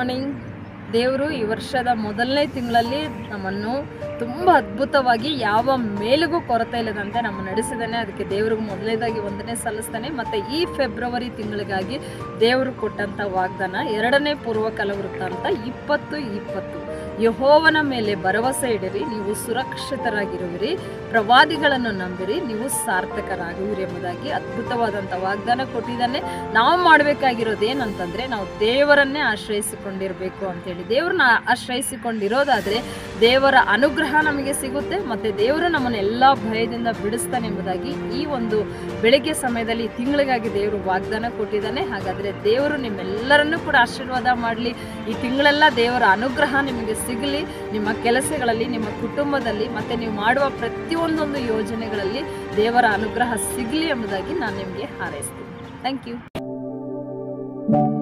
morning ದೇವರು ಈ ವರ್ಷದ ಮೊದಲನೇ ತಿಂಗಳಲ್ಲಿ ನಮ್ಮನ್ನು ತುಂಬ ಅದ್ಭುತವಾಗಿ ಯಾವ ಮೇಲಿಗೂ ಕೊರತೆ ಇಲ್ಲದಂತೆ ನಮ್ಮ ನಡೆಸಿದ್ದಾನೆ ಅದಕ್ಕೆ ದೇವ್ರಿಗೆ ಮೊದಲನೇದಾಗಿ ವಂದನೆ ಸಲ್ಲಿಸ್ತಾನೆ ಮತ್ತು ಈ ಫೆಬ್ರವರಿ ತಿಂಗಳಿಗಾಗಿ ದೇವರು ಕೊಟ್ಟಂಥ ವಾಗ್ದಾನ ಎರಡನೇ ಪೂರ್ವಕಾಲ ವೃತ್ತಾಂತ ಇಪ್ಪತ್ತು ಇಪ್ಪತ್ತು ಯಹೋವನ ಮೇಲೆ ಭರವಸೆ ಇಡಿರಿ ನೀವು ಸುರಕ್ಷಿತರಾಗಿರುವಿರಿ ಪ್ರವಾದಿಗಳನ್ನು ನಂಬಿರಿ ನೀವು ಸಾರ್ಥಕರಾಗುವಿರಿ ಎಂಬುದಾಗಿ ಅದ್ಭುತವಾದಂಥ ವಾಗ್ದಾನ ಕೊಟ್ಟಿದ್ದಾನೆ ನಾವು ಮಾಡಬೇಕಾಗಿರೋದು ಏನಂತಂದರೆ ನಾವು ದೇವರನ್ನೇ ಆಶ್ರಯಿಸಿಕೊಂಡಿರಬೇಕು ಅಂತೇಳಿ ದೇವ್ರನ್ನ ಆಶ್ರಯಿಸಿಕೊಂಡಿರೋದಾದರೆ ದೇವರ ಅನುಗ್ರಹ ನಮಗೆ ಸಿಗುತ್ತೆ ಮತ್ತು ದೇವರು ನಮ್ಮನ್ನು ಎಲ್ಲ ಭಯದಿಂದ ಬಿಡಿಸ್ತಾನೆ ಎಂಬುದಾಗಿ ಈ ಒಂದು ಬೆಳಗ್ಗೆ ಸಮಯದಲ್ಲಿ ಈ ತಿಂಗಳಿಗಾಗಿ ದೇವರು ವಾಗ್ದಾನ ಕೊಟ್ಟಿದ್ದಾನೆ ಹಾಗಾದರೆ ದೇವರು ನಿಮ್ಮೆಲ್ಲರನ್ನೂ ಕೂಡ ಆಶೀರ್ವಾದ ಮಾಡಲಿ ಈ ತಿಂಗಳೆಲ್ಲ ದೇವರ ಅನುಗ್ರಹ ನಿಮಗೆ ಸಿಗಲಿ ನಿಮ್ಮ ಕೆಲಸಗಳಲ್ಲಿ ನಿಮ್ಮ ಕುಟುಂಬದಲ್ಲಿ ಮತ್ತು ನೀವು ಮಾಡುವ ಪ್ರತಿಯೊಂದೊಂದು ಯೋಜನೆಗಳಲ್ಲಿ ದೇವರ ಅನುಗ್ರಹ ಸಿಗಲಿ ಎಂಬುದಾಗಿ ನಾನು ನಿಮಗೆ ಹಾರೈಸ್ತೀನಿ ಥ್ಯಾಂಕ್ ಯು